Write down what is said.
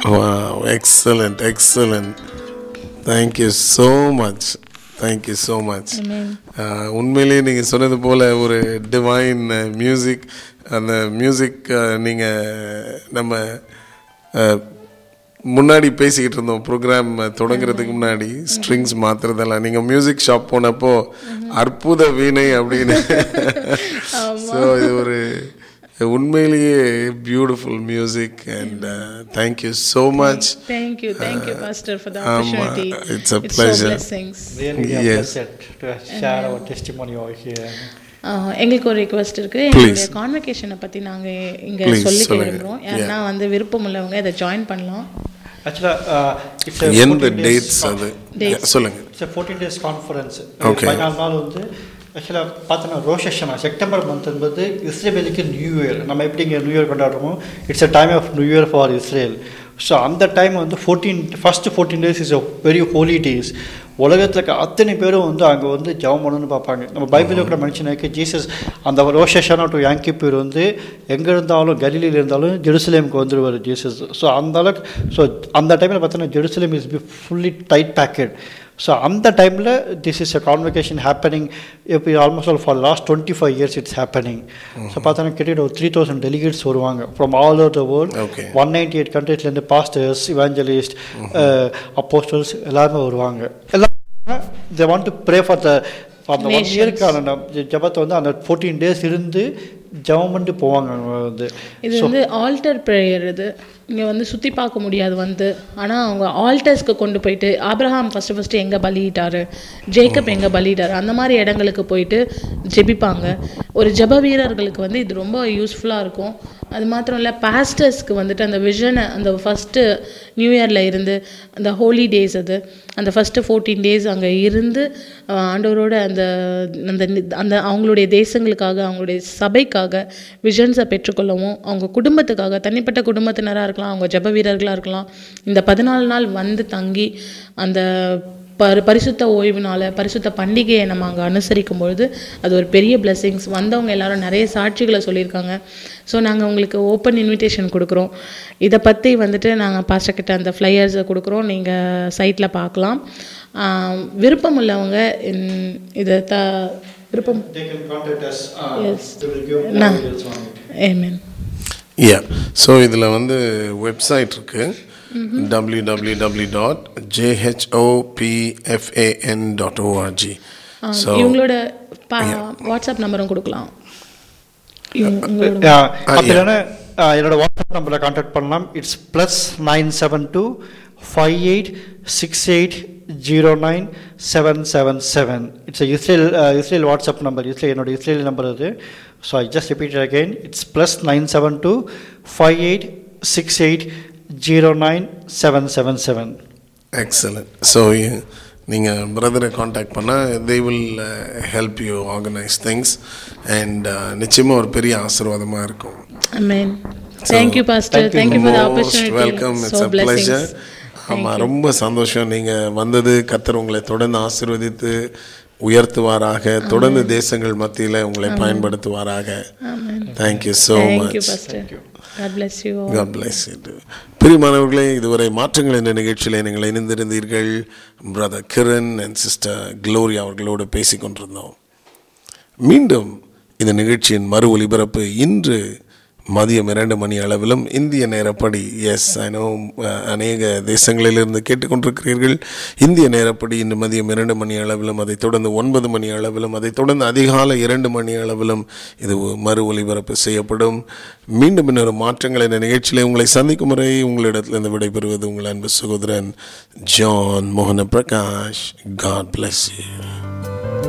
Wow, excellent, excellent. Thank you so much. Thank you so much. Uh, உண்மையிலேயே நீங்கள் சொன்னது போல் ஒரு டிவைன் மியூசிக் அந்த மியூசிக் நீங்கள் நம்ம uh, முன்னாடி பேசிக்கிட்டு இருந்தோம் ப்ரோக்ராம் தொடங்குறதுக்கு முன்னாடி ஸ்ட்ரிங்ஸ் மாத்துறதெல்லாம் நீங்கள் மியூசிக் ஷாப் போனப்போ அற்புத வீணை அப்படின்னு ஸோ இது ஒரு உண்மையிலேயே beautiful music and thank you so much Thank you, thank you, Pastor, for the um, opportunity. it's a so pleasure. blessings. Really, we are Yes. blessed to share our testimony over here. Ah, எங்களுக்கு ஒரு request இருக்கு Please. எங்களுடைய கான்வெகேஷனை பத்தி நாங்க இங்க Please, சொல்லிக்க சொல்லுங்க. விரும்புறோம் யாருன்னா வந்து விருப்பம் உள்ளவங்க இதை ஜாயின் பண்ணலாம் Actually, uh, it's a எந்த 14 days டேட்ஸ் அது Dates. சொல்லுங்க it's fourteen days conference Okay. பதினாலு நாள் வந்து ஆக்சுவலாக பார்த்தோன்னா ரோஷனா செப்டம்பர் மந்த் என்பது இஸ்ரேலுக்கு நியூ இயர் நம்ம எப்படி இங்கே நியூ இயர் கொண்டாடுறோமோ it's a time of new year for Israel so அந்த டைம் வந்து fourteen first fourteen days is a very holy days உலகத்தில் இருக்க அத்தனை பேரும் வந்து அங்கே வந்து ஜெபம் பண்ணணும்னு பார்ப்பாங்க நம்ம பைபிளில் கூட மனுஷனாக்கி ஜீசஸ் அந்த ரோஷேஷனா டு யாங்கி பேர் வந்து எங்கே இருந்தாலும் கலிலியில் இருந்தாலும் ஜெருசலேமுக்கு வந்துடுவார் ஜீசஸ் ஸோ அந்த அளவுக்கு ஸோ அந்த டைமில் பார்த்தோன்னா Jerusalem is be fully tight packed so அந்த டைமில் this is a convocation happening இப்போ almost all for last twenty five years it's happening so பார்த்தோன்னா கிட்டத்தட்ட ஒரு த்ரீ தௌசண்ட் டெலிகேட்ஸ் வருவாங்க from all over the world Okay. One ninety eight கண்ட்ரீஸ்லேருந்து pastors evangelist apostles எல்லாருமே வருவாங்க எல்லாம் they want to pray for the அந்த one Nations. இயர்க்கான ஜபத்தை வந்து அந்த ஃபோர்டீன் டேஸ் இருந்து ஜெபம் பண்ணிட்டு போவாங்க அவங்க வந்து இது வந்து ஆல்டர் ப்ரேயர் இது இங்கே வந்து சுற்றி பார்க்க முடியாது வந்து ஆனால் அவங்க ஆல்டர்ஸ்க்கு கொண்டு போயிட்டு ஆபிரகாம் ஃபஸ்ட்டு ஃபஸ்ட்டு எங்கே பலியிட்டாரு ஜேக்கப் எங்கே பலியிட்டாரு அந்த மாதிரி இடங்களுக்கு போயிட்டு ஜெபிப்பாங்க ஒரு ஜெப வீரர்களுக்கு வந்து இது ரொம்ப யூஸ்ஃபுல்லாக இருக்கும் அது மாத்திரம் இல்லை பாஸ்டர்ஸ்க்கு வந்துட்டு அந்த விஷனை அந்த ஃபஸ்ட்டு நியூ இயரில் இருந்து அந்த ஹோலி டேஸ் அது அந்த ஃபஸ்ட்டு ஃபோர்டீன் டேஸ் அங்கே இருந்து அஹ், ஆண்டவரோட அந்த அந்த நி- அந்த அவங்களுடைய தேசங்களுக்காக அவங்களுடைய சபைக்காக விஷன்ஸை பெற்றுக்கொள்ளவும் அவங்க குடும்பத்துக்காக தனிப்பட்ட குடும்பத்தினராக இருக்கலாம் அவங்க ஜெப வீரர்களாக இருக்கலாம் இந்த பதினாலு நாள் வந்து தங்கி அந்த பரி பரிசுத்த ஓய்வுனால பரிசுத்த பண்டிகையை நம்ம அங்கே அனுசரிக்கும் பொழுது அது ஒரு பெரிய blessings வந்தவங்க எல்லாரும் நிறைய சாட்சிகளை சொல்லியிருக்காங்க ஸோ நாங்கள் உங்களுக்கு ஓப்பன் இன்விடேஷன் கொடுக்குறோம் இதை பற்றி வந்துட்டு நாங்கள் பாஸ்டர் கிட்ட அந்த ஃப்ளையர்ஸை கொடுக்குறோம் நீங்கள் சைட்டில் பார்க்கலாம் ஆஹ் விருப்பம் உள்ளவங்க இந்த- இதை த விருப்பம் They can contact us. Uh, Yes. They will give more Nah. details on it. ஏமேன் யா ஸோ இதில் வந்து வெப்சைட் இருக்கு W W W dot ஜேஹெச்ஓபிஎஃப்ஏஎன் dot O R G so இவங்களோட பா- வாட்ஸ்அப் நம்பரும் கொடுக்கலாம் இவங்க- உங்களோட Yeah, Ah, அப்படி yeah. இல்லைன்னா uh, என்னோட வாட்ஸ்அப் நம்பரில் கான்டாக்ட் பண்ணலாம் it's plus nine seven two five eight six eight zero nine seven seven seven it's Israel Israel WhatsApp number Israel என்னோட இஸ்ரேல் நம்பர் அது so I just repeat again it's plus nine seven two five eight six eight zero nine seven seven seven excellent so நீங்கள் பிரதரை contact பண்ணால் they will help you organise things and நிச்சயமாக ஒரு பெரிய ஆசீர்வாதமாக இருக்கும் அமேன் thank you pastor thank you thank you for the most welcome opportunity it's so a pleasure blessings ஆமாம் ரொம்ப சந்தோஷம் நீங்கள் வந்தது கத்தர் உங்களை தொடர்ந்து ஆசீர்வதித்து உயர்த்துவாராக தொடர்ந்து தேசங்கள் மத்தியில் உங்களை பயன்படுத்துவாராக thank you so thank you much pastor God bless you all God bless you. too. பிரியமானவர்களே இதுவரை மாற்றங்கள் என்ற நிகழ்ச்சியில் நீங்கள் இணைந்திருந்தீர்கள் brother Kiran and sister Gloria அவர்களோடு பேசிக் கொண்டிருந்தோம் மீண்டும் இந்த நிகழ்ச்சியின் மறு ஒலிபரப்பு இன்று மதியம் இரண்டு மணி அளவிலும் இந்திய நேரப்படி எஸ் ஐநோ அநேக தேசங்களிலிருந்து கேட்டுக்கொண்டிருக்கிறீர்கள் இந்திய நேரப்படி இன்று மதியம் இரண்டு மணி அளவிலும் அதைத் தொடர்ந்து ஒன்பது மணி அளவிலும் அதைத் தொடர்ந்து அதிகாலை இரண்டு மணி அளவிலும் இது மறு ஒலிபரப்பு செய்யப்படும் மீண்டும் இன்னொரு மாற்றங்கள் என்ற நிகழ்ச்சியில் உங்களை சந்திக்கும் முறை உங்களிடத்திலிருந்து விடைபெறுவது உங்கள் அன்பு சகோதரன் ஜான் மோகன பிரகாஷ் காட் bless you